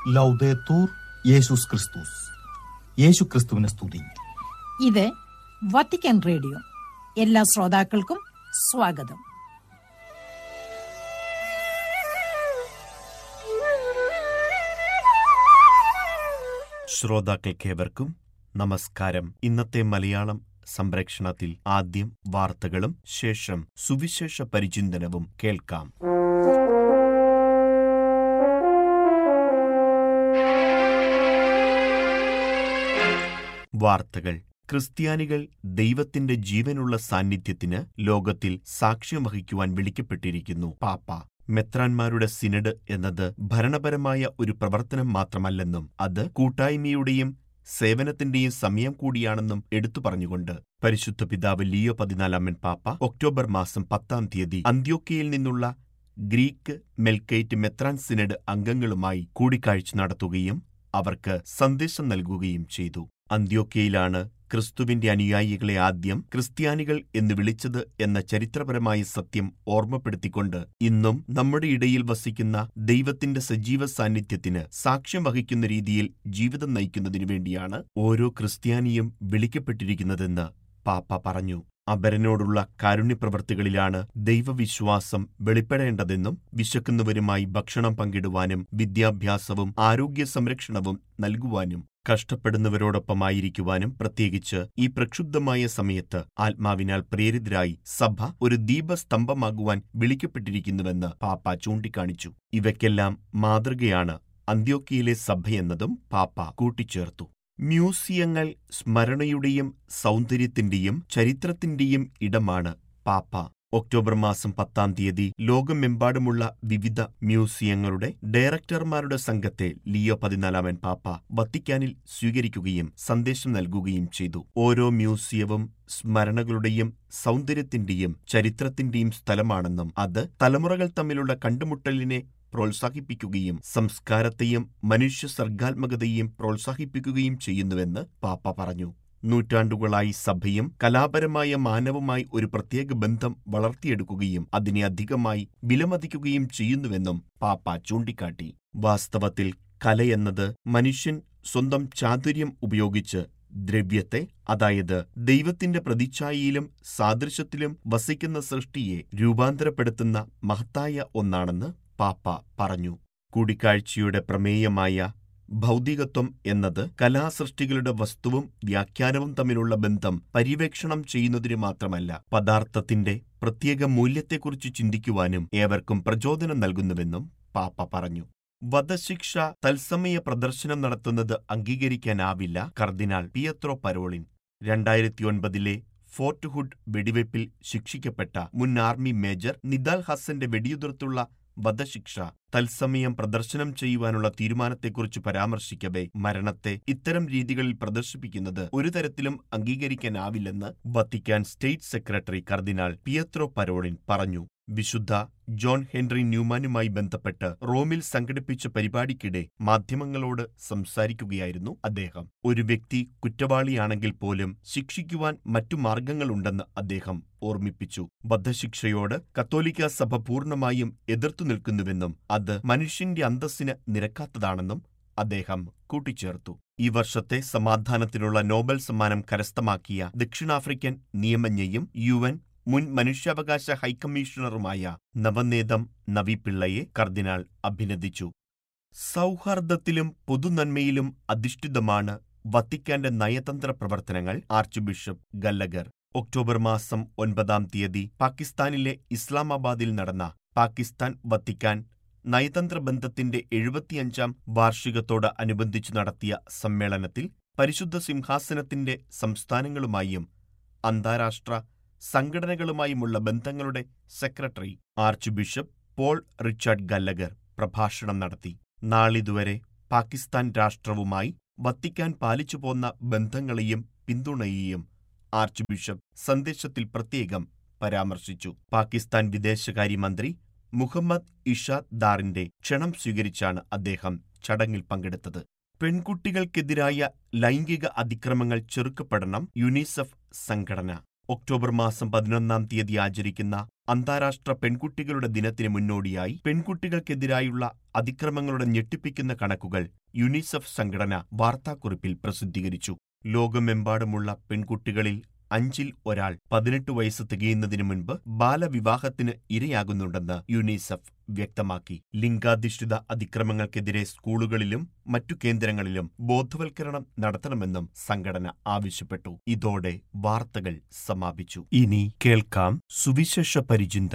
ലൗദേത്തൂർ യേശുസ് ക്രിസ്തുസ് യേശു ക്രിസ്തുവിനെ സ്തുതി ഇത് വത്തിക്കാൻ റേഡിയോ എല്ലാ ശ്രോതാക്കൾക്കും സ്വാഗതം ശ്രോതാക്കൾക്കേവർക്കും നമസ്കാരം ഇന്നത്തെ മലയാളം സംപ്രേക്ഷണത്തിൽ ആദ്യം വാർത്തകളും ശേഷം സുവിശേഷ പരിചിന്തനവും കേൾക്കാം വാർത്തകൾ ക്രിസ്ത്യാനികൾ ദൈവത്തിന്റെ ജീവനുള്ള സാന്നിധ്യത്തിന് ലോകത്തിൽ സാക്ഷ്യം വഹിക്കുവാൻ വിളിക്കപ്പെട്ടിരിക്കുന്നു പാപ്പ മെത്രാന്മാരുടെ സിനഡ് എന്നത് ഭരണപരമായ ഒരു പ്രവർത്തനം മാത്രമല്ലെന്നും അത് കൂട്ടായ്മയുടെയും സേവനത്തിന്റെയും സമയം കൂടിയാണെന്നും എടുത്തു പറഞ്ഞുകൊണ്ട് പരിശുദ്ധ പിതാവ് ലിയോ പതിനാലാമൻ പാപ്പ ഒക്ടോബർ മാസം പത്താം തീയതി അന്ത്യോക്കയിൽ നിന്നുള്ള ഗ്രീക്ക് മെൽക്കൈറ്റ് മെത്രാൻ സിനഡ് അംഗങ്ങളുമായി കൂടിക്കാഴ്ച നടത്തുകയും അവർക്ക് സന്ദേശം നൽകുകയും ചെയ്തു അന്ത്യോക്കയിലാണ് ക്രിസ്തുവിന്റെ അനുയായികളെ ആദ്യം ക്രിസ്ത്യാനികൾ എന്ന് വിളിച്ചത് എന്ന ചരിത്രപരമായ സത്യം ഓർമ്മപ്പെടുത്തിക്കൊണ്ട് ഇന്നും നമ്മുടെ ഇടയിൽ വസിക്കുന്ന ദൈവത്തിന്റെ സജീവ സാന്നിധ്യത്തിന് സാക്ഷ്യം വഹിക്കുന്ന രീതിയിൽ ജീവിതം നയിക്കുന്നതിനു വേണ്ടിയാണ് ഓരോ ക്രിസ്ത്യാനിയും വിളിക്കപ്പെട്ടിരിക്കുന്നതെന്ന് പാപ്പ പറഞ്ഞു അപരനോടുള്ള കാരുണ്യപ്രവർത്തികളിലാണ് ദൈവവിശ്വാസം വെളിപ്പെടേണ്ടതെന്നും വിശക്കുന്നവരുമായി ഭക്ഷണം പങ്കിടുവാനും വിദ്യാഭ്യാസവും ആരോഗ്യ സംരക്ഷണവും നൽകുവാനും കഷ്ടപ്പെടുന്നവരോടൊപ്പമായിരിക്കുവാനും പ്രത്യേകിച്ച് ഈ പ്രക്ഷുബ്ധമായ സമയത്ത് ആത്മാവിനാൽ പ്രേരിതരായി സഭ ഒരു ദീപസ്തംഭമാകുവാൻ വിളിക്കപ്പെട്ടിരിക്കുന്നുവെന്ന് പാപ്പ ചൂണ്ടിക്കാണിച്ചു ഇവയ്ക്കെല്ലാം മാതൃകയാണ് അന്ത്യോക്കിയിലെ സഭയെന്നതും പാപ്പ കൂട്ടിച്ചേർത്തു മ്യൂസിയങ്ങൾ സ്മരണയുടെയും സൗന്ദര്യത്തിന്റെയും ചരിത്രത്തിന്റെയും ഇടമാണ് പാപ്പ ഒക്ടോബർ മാസം പത്താം തീയതി ലോകമെമ്പാടുമുള്ള വിവിധ മ്യൂസിയങ്ങളുടെ ഡയറക്ടർമാരുടെ സംഘത്തെ ലിയോ പതിനാലാമൻ പാപ്പ വത്തിക്കാനിൽ സ്വീകരിക്കുകയും സന്ദേശം നൽകുകയും ചെയ്തു ഓരോ മ്യൂസിയവും സ്മരണകളുടെയും സൗന്ദര്യത്തിന്റെയും ചരിത്രത്തിന്റെയും സ്ഥലമാണെന്നും അത് തലമുറകൾ തമ്മിലുള്ള കണ്ടുമുട്ടലിനെ പ്രോത്സാഹിപ്പിക്കുകയും സംസ്കാരത്തെയും മനുഷ്യ സർഗാത്മകതയെയും പ്രോത്സാഹിപ്പിക്കുകയും ചെയ്യുന്നുവെന്ന് പാപ്പ പറഞ്ഞു നൂറ്റാണ്ടുകളായി സഭയും കലാപരമായ മാനവുമായി ഒരു പ്രത്യേക ബന്ധം വളർത്തിയെടുക്കുകയും അതിനെ അധികമായി വിലമതിക്കുകയും ചെയ്യുന്നുവെന്നും പാപ്പ ചൂണ്ടിക്കാട്ടി വാസ്തവത്തിൽ കലയെന്നത് മനുഷ്യൻ സ്വന്തം ചാതുര്യം ഉപയോഗിച്ച് ദ്രവ്യത്തെ അതായത് ദൈവത്തിന്റെ പ്രതിച്ഛായയിലും സാദൃശ്യത്തിലും വസിക്കുന്ന സൃഷ്ടിയെ രൂപാന്തരപ്പെടുത്തുന്ന മഹത്തായ ഒന്നാണെന്ന് പാപ്പ പറഞ്ഞു കൂടിക്കാഴ്ചയുടെ പ്രമേയമായ ഭൗതികത്വം എന്നത് കലാസൃഷ്ടികളുടെ വസ്തുവും വ്യാഖ്യാനവും തമ്മിലുള്ള ബന്ധം പര്യവേക്ഷണം ചെയ്യുന്നതിന് മാത്രമല്ല പദാർത്ഥത്തിന്റെ പ്രത്യേക മൂല്യത്തെക്കുറിച്ച് ചിന്തിക്കുവാനും ഏവർക്കും പ്രചോദനം നൽകുന്നുവെന്നും പാപ്പ പറഞ്ഞു വധശിക്ഷ തത്സമയ പ്രദർശനം നടത്തുന്നത് അംഗീകരിക്കാനാവില്ല കർദിനാൾ പിയത്രോ പരോളിൻ രണ്ടായിരത്തിയൊൻപതിലെ ഫോർട്ട് ഹുഡ് വെടിവയ്പിൽ ശിക്ഷിക്കപ്പെട്ട മുൻ ആർമി മേജർ നിദാൽ ഹസന്റെ വെടിയുതിർത്തുള്ള വധശിക്ഷ തത്സമയം പ്രദർശനം ചെയ്യുവാനുള്ള തീരുമാനത്തെക്കുറിച്ച് പരാമർശിക്കവേ മരണത്തെ ഇത്തരം രീതികളിൽ പ്രദർശിപ്പിക്കുന്നത് ഒരു തരത്തിലും അംഗീകരിക്കാനാവില്ലെന്ന് Vatican state secretary cardinal Pietro Parolin പറഞ്ഞു വിശുദ്ധ ജോൺ ഹെൻറി ന്യൂമാനുമായി ബന്ധപ്പെട്ട് റോമിൽ സംഘടിപ്പിച്ച പരിപാടിക്കിടെ മാധ്യമങ്ങളോട് സംസാരിക്കുകയായിരുന്നു അദ്ദേഹം ഒരു വ്യക്തി കുറ്റവാളിയാണെങ്കിൽ പോലും ശിക്ഷിക്കുവാൻ മറ്റു മാർഗങ്ങളുണ്ടെന്ന് അദ്ദേഹം ഓർമ്മിപ്പിച്ചു വധശിക്ഷയോട് കത്തോലിക്ക സഭ പൂർണ്ണമായും എതിർത്തു നിൽക്കുന്നുവെന്നും അത് മനുഷ്യന്റെ അന്തസ്സിന് നിരക്കാത്തതാണെന്നും അദ്ദേഹം കൂട്ടിച്ചേർത്തു ഈ വർഷത്തെ സമാധാനത്തിനുള്ള നോബൽ സമ്മാനം കരസ്ഥമാക്കിയ ദക്ഷിണാഫ്രിക്കൻ നിയമജ്ഞയും യു എൻ മുൻ മനുഷ്യാവകാശ ഹൈക്കമ്മീഷണറുമായ നവനേതം നവിപിള്ളയെ കർദിനാൾ അഭിനന്ദിച്ചു സൗഹാർദ്ദത്തിലും പൊതുനന്മയിലും അധിഷ്ഠിതമാണ് വത്തിക്കാന്റെ നയതന്ത്ര പ്രവർത്തനങ്ങൾ ആർച്ച് ബിഷപ്പ് ഗല്ലഗർ ഒക്ടോബർ മാസം ഒൻപതാം തീയതി പാകിസ്ഥാനിലെ ഇസ്ലാമാബാദിൽ നടന്ന പാകിസ്ഥാൻ വത്തിക്കാൻ നയതന്ത്ര ബന്ധത്തിന്റെ എഴുപത്തിയഞ്ചാം വാർഷികത്തോട് അനുബന്ധിച്ചു നടത്തിയ സമ്മേളനത്തിൽ പരിശുദ്ധ സിംഹാസനത്തിന്റെ സംസ്ഥാനങ്ങളുമായും അന്താരാഷ്ട്ര സംഘടനകളുമായുമുള്ള ബന്ധങ്ങളുടെ secretary archbishop Paul Richard Gallagher പ്രഭാഷണം നടത്തി നാളിതുവരെ പാകിസ്ഥാൻ രാഷ്ട്രവുമായി വത്തിക്കാൻ പാലിച്ചുപോന്ന ബന്ധങ്ങളെയും പിന്തുണയെയും ആർച്ച് ബിഷപ്പ് സന്ദേശത്തിൽ പ്രത്യേകം പരാമർശിച്ചു പാകിസ്ഥാൻ വിദേശകാര്യമന്ത്രി മുഹമ്മദ് ഇഷാദ് ദാറിന്റെ ക്ഷണം സ്വീകരിച്ചാണ് അദ്ദേഹം ചടങ്ങിൽ പങ്കെടുത്തത് പെൺകുട്ടികൾക്കെതിരായ ലൈംഗിക അതിക്രമങ്ങൾ ചെറുക്കപ്പെടണം യുനിസെഫ് സംഘടന ഒക്ടോബർ മാസം പതിനൊന്നാം തീയതി ആചരിക്കുന്ന അന്താരാഷ്ട്ര പെൺകുട്ടികളുടെ ദിനത്തിന് മുന്നോടിയായി പെൺകുട്ടികൾക്കെതിരായുള്ള അതിക്രമങ്ങളുടെ ഞെട്ടിപ്പിക്കുന്ന കണക്കുകൾ യുനിസെഫ് സംഘടന വാർത്താക്കുറിപ്പിൽ പ്രസിദ്ധീകരിച്ചു ലോകമെമ്പാടുമുള്ള പെൺകുട്ടികളിൽ അഞ്ചിൽ ഒരാൾ പതിനെട്ട് വയസ്സ് തികയുന്നതിനു മുൻപ് ബാലവിവാഹത്തിന് ഇരയാകുന്നുണ്ടെന്ന് യുനിസെഫ് വ്യക്തമാക്കി ലിംഗാധിഷ്ഠിത അതിക്രമങ്ങൾക്കെതിരെ സ്കൂളുകളിലും മറ്റു കേന്ദ്രങ്ങളിലും ബോധവൽക്കരണം നടത്തണമെന്നും സംഘടന ആവശ്യപ്പെട്ടു ഇതോടെ വാർത്തകൾ സമാപിച്ചു ഇനി കേൾക്കാം സുവിശേഷ പരിചിന്തനം